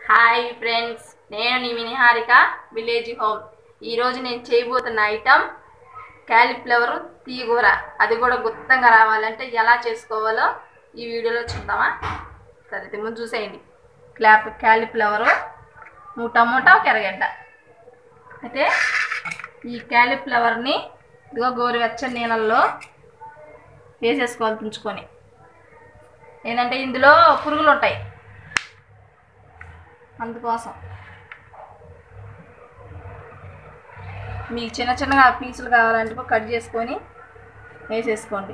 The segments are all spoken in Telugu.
హాయ్ ఫ్రెండ్స్ నేను నీ మినిహారిక విలేజ్ హోమ్ ఈరోజు నేను చేయబోతున్న ఐటమ్ క్యాలీఫ్లవర్ తీగూర అది కూడా గుత్తంగా రావాలంటే ఎలా చేసుకోవాలో ఈ వీడియోలో చూద్దామా సరే అయితే ముందు చూసేయండి క్లాప్ క్యాలీఫ్లవరు మూడు టమోటా ఒక ఎర్రగడ్డ అయితే ఈ క్యాలీఫ్లవర్ని ఇదిగో గోరువెచ్చని నీళ్ళల్లో వేసేసుకోవాలి తుంచుకొని ఏంటంటే ఇందులో పురుగులు ఉంటాయి అందుకోసం మీకు చిన్న చిన్నగా పీసులు కావాలంటే కూడా కట్ చేసుకొని వేసేసుకోండి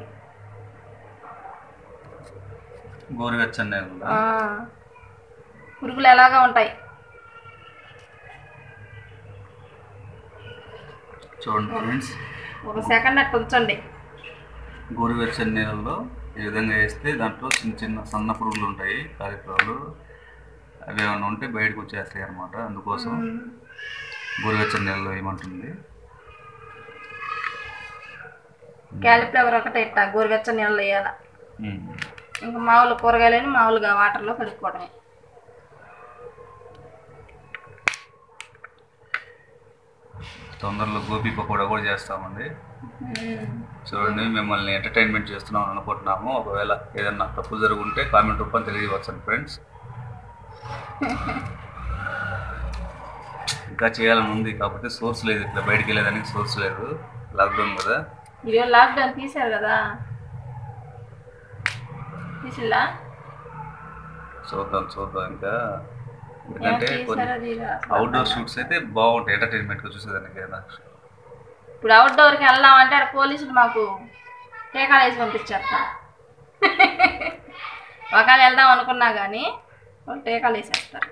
గోరువెచ్చని నీళ్ళలో ఆ, పురుగులు ఎలాగా ఉంటాయి చూడండి ఫ్రెండ్స్ ఒక సెకండ్ అట్టు ఉంచండి గోరువెచ్చని నీళ్ళలో ఈ విధంగా వేస్తే దాంట్లో చిన్న చిన్న సన్న పురుగులు ఉంటాయి కాలీఫ్లవర్లు అవి ఏమైనా ఉంటే బయటకు వచ్చేస్తాయి అన్నమాట అందుకోసం గోరువెచ్చని నీళ్ళలో వేయమంటుంది క్యాలీఫ్లవర్ ఒకటే ఇట్ట గోరువెచ్చని నీళ్ళు వేయాలి ఉమ్. ఇంకా మామూలు కూరగాయలని మామూలుగా వాటర్లో కడుక్కోవడమే తొందరలో గోబీ పకోడా కూడా చేస్తామండి చూడండి మిమ్మల్ని ఎంటర్టైన్మెంట్ చేస్తున్నాం అనుకుంటున్నాము ఒకవేళ ఏదన్నా తప్పు జరుగుంటే కామెంట్ రూపంలో తెలియవచ్చండి ఫ్రెండ్స్ ఇంకా చేయాలని ఉంది కాకపోతే సోర్స్ లేదు ఇట్లా బయటికి వెళ్ళేదానికి సోర్స్ లేదు లాక్డౌన్ కదా ఇదే లాక్డౌన్ తీశారు కదా తీసిల్లా చూద్దాం చూద్దాం ఇంకా ఎందుకంటే కొన్ని తీసారో తీరా అవుట్డోర్ షూట్స్ అయితే బాగుంటాయి ఎంటర్టైన్మెంట్గా చూసేదానికి కదా ఇప్పుడు అవుట్డోర్కి వెళ్దామంటే అక్కడ పోలీసులు మాకు టీకాలు వేసి పంపించేస్తారు ఒకవేళ వెళ్దాం అనుకున్నా కానీ వాళ్ళు టీకాలు వేసేస్తారు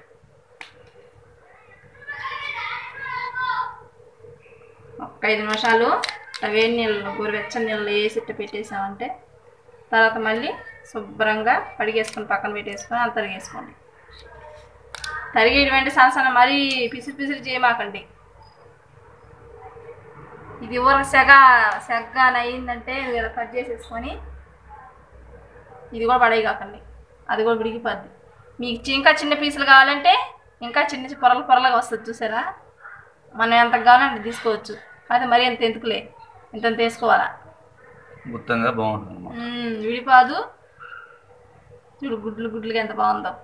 ఒక్క ఐదు నిమిషాలు ఆ వేడి నీళ్ళు గోరువెచ్చని నీళ్ళు వేసి ఇట్ట పెట్టేసామంటే తర్వాత మళ్ళీ శుభ్రంగా కడిగేసుకొని పక్కన పెట్టేసుకొని అంత తరిగేసుకోండి తరిగేయడం అంటే సన్న సన్న మరీ పిసిరి పిసిరి చేయమాకండి ఇది ఊరకు సెగ సెగ్గ అయిందంటే ఇలా కట్ చేసేసుకొని ఇది కూడా పడేయకండి అది కూడా విడిగిపోద్ది మీకు చి- ఇంకా చిన్న పీసులు కావాలంటే ఇంకా చిన్న చిన్న పొరలు పొరలుగా వస్తుంది చూసారా మనం ఎంత కావాలంటే తీసుకోవచ్చు అయితే మరి ఎంత ఎందుకులే ఇంత తీసుకోవాలా మొత్తంగా బాగుంటుంది అన్నమాట మ్మ్, విడిపాదు చూడు గుడ్లు గుడ్లుగా ఎంత బాగుందో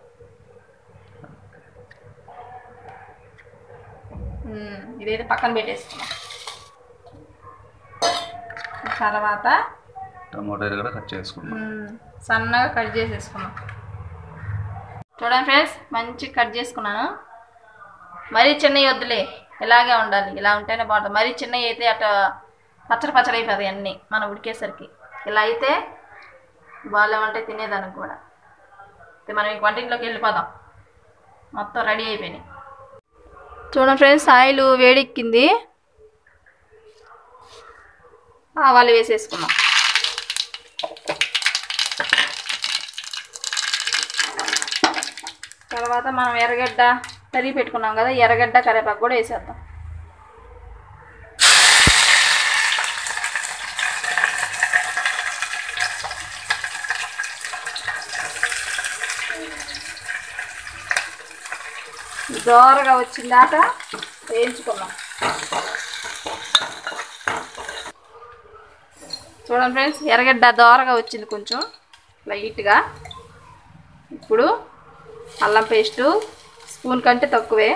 మ్మ్, ఇదైతే పక్కన పెట్టేసుకున్నాం తర్వాత టమోటాలు కూడా కట్ చేసుకుంటాం మ్మ్, సన్నగా కట్ చేసేసుకున్నాం చూడండి ఫ్రెండ్స్ మంచి కట్ చేసుకున్నాను మరీ చిన్నవి వద్దులే ఇలాగే ఉండాలి ఇలా ఉంటేనే బాగుంటుంది మరీ చిన్నవి అయితే అట పచ్చడి పచ్చడి అయిపోతాయి అన్నీ మనం ఉడికేసరికి ఇలా అయితే బాగాలేమంటే తినేదానికి కూడా అయితే మనం ఇంక వంటింట్లోకి వెళ్ళిపోదాం మొత్తం రెడీ అయిపోయినాయి చూడండి ఫ్రెండ్స్ ఆయిల్ వేడెక్కింది ఆవాలు వేసేసుకున్నాం తర్వాత మనం ఎర్రగడ్డ తరిగి పెట్టుకున్నాం కదా ఎర్రగడ్డ కరివేపాకు కూడా వేసేద్దాం దోరగా వచ్చిందాక వేయించుకున్నాం చూడండి ఫ్రెండ్స్ ఎర్రగడ్డ దోరగా వచ్చింది కొంచెం లైట్గా ఇప్పుడు అల్లం పేస్టు స్పూన్ కంటే తక్కువే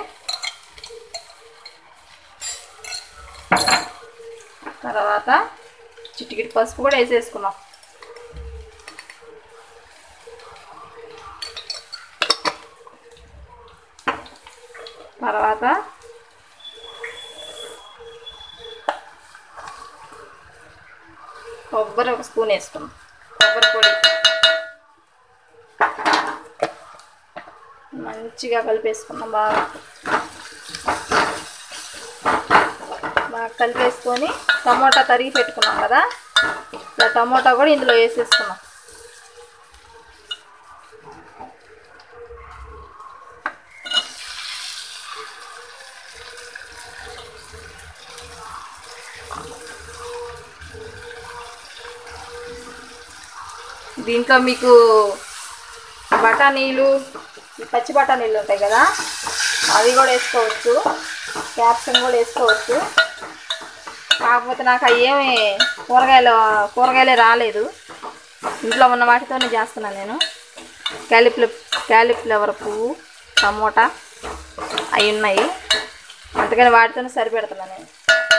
తర్వాత చిటికిటి పసుపు కూడా వేసేసుకున్నాం తర్వాత కొబ్బరి ఒక స్పూన్ వేసుకున్నాం కొబ్బరి పొడి మంచిగా కలిపేసుకున్నాం బాగా బాగా కలిపేసుకొని టమోటా తరిగి పెట్టుకున్నాం కదా ఇలా టమోటా కూడా ఇందులో వేసేసుకున్నాం దీంట్లో మీకు బఠానీలు పచ్చి బఠానీళ్ళు ఉంటాయి కదా అవి కూడా వేసుకోవచ్చు క్యాప్సికం కూడా వేసుకోవచ్చు కాకపోతే నాకు అవి ఏమి కూరగాయలు కూరగాయలే రాలేదు ఇంట్లో ఉన్న వాటితోనే చేస్తున్నాను నేను క్యాలిఫ్ల క్యాలిఫ్లవర్ పువ్వు టమోటా అవి ఉన్నాయి అందుకని వాటితోనే సరిపెడుతున్నాను నేను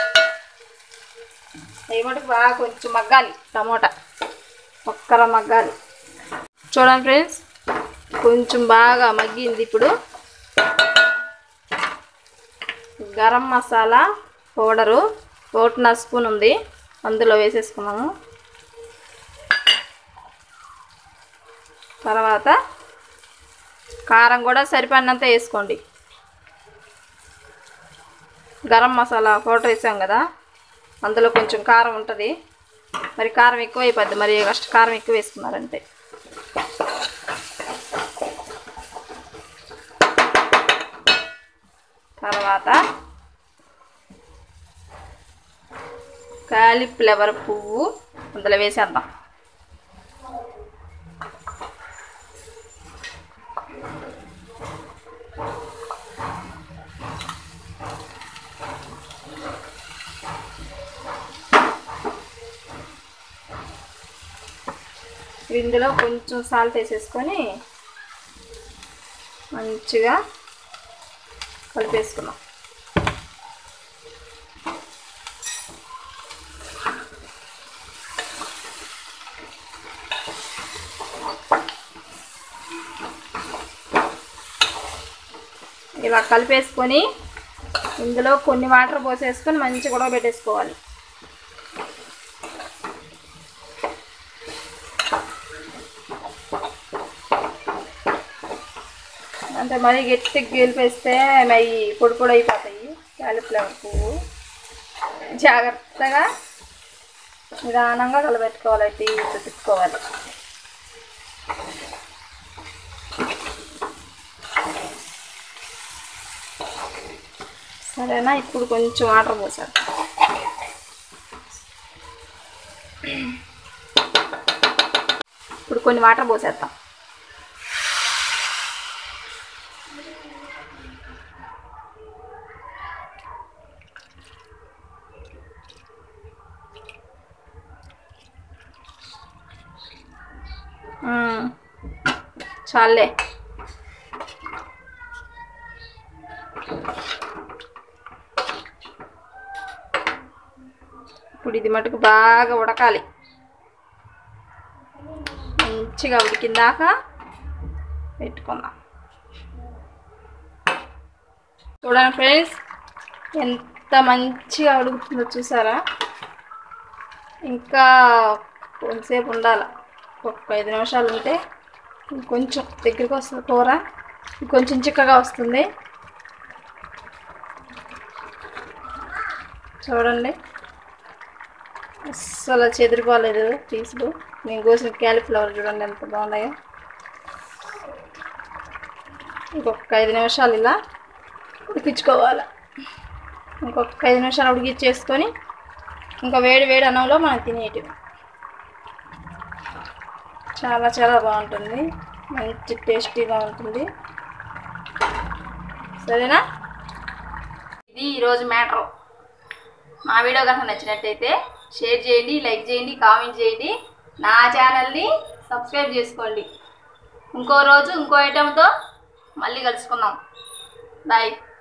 అవి మటుకు బాగా కొంచెం మగ్గాలి టమోటా ఒక్కర మగ్గాలి చూడండి ఫ్రెండ్స్ కొంచెం బాగా మగ్గింది ఇప్పుడు గరం మసాలా పౌడరు ఒకటిన్నర స్పూన్ ఉంది అందులో వేసేసుకున్నాము తర్వాత కారం కూడా సరిపడినంత వేసుకోండి గరం మసాలా పౌడర్ వేసాం కదా అందులో కొంచెం కారం ఉంటుంది మరి కారం ఎక్కువ అయిపోద్ది మరి ఫస్ట్ కారం ఎక్కువ వేసుకున్నారంటే తర్వాత కాలీఫ్లవర్ పువ్వు అందులో వేసేద్దాం ఇందులో కొంచెం సాల్ట్ వేసేసుకొని మంచిగా కలిపేసుకున్నాం ఇలా కలిపేసుకొని ఇందులో కొన్ని వాటర్ పోసేసుకొని మంచిగా కూడా పెట్టేసుకోవాలి అంటే మరీ గట్టిగా గెలిపేస్తే అవి పొడి పొడి అయిపోతాయి క్యాలిఫ్లవర్ పువ్వు జాగ్రత్తగా నిదానంగా కలబెట్టుకోవాలి టీ తిప్పుకోవాలి సరేనా ఇప్పుడు కొంచెం వాటర్ పోసారు ఇప్పుడు కొన్ని వాటర్ పోసేద్దాం మ్మ్. చాలే ఇప్పుడు ఇది మటుకు బాగా ఉడకాలి మంచిగా ఉడికిందాక పెట్టుకుందాం చూడండి ఫ్రెండ్స్ ఎంత మంచిగా ఉడుకుతుందో చూసారా ఇంకా కొంతసేపు ఉండాలి ఒక ఐదు నిమిషాలు ఉంటే కొంచెం దగ్గరికి వస్తుంది కూర కొంచెం చిక్కగా వస్తుంది చూడండి అస్సలు చెదిరిపోలేదు పీసులు నేను కోసిన క్యాలీఫ్లవర్ చూడండి ఎంత బాగున్నాయో ఇంకొక ఐదు నిమిషాలు ఇలా ఉడికించుకోవాలి ఇంకొక ఐదు నిమిషాలు ఉడికిచ్చేసుకొని ఇంకా వేడి వేడి అన్నంలో మనం తినేటివి చాలా చాలా బాగుంటుంది మంచి టేస్టీగా ఉంటుంది సరేనా ఇది ఈరోజు మ్యాటర్ మా వీడియో కనుక నచ్చినట్టయితే షేర్ చేయండి లైక్ చేయండి కామెంట్ చేయండి నా ఛానల్ని సబ్స్క్రైబ్ చేసుకోండి ఇంకో రోజు ఇంకో ఐటెంతో మళ్ళీ కలుసుకుందాం బాయ్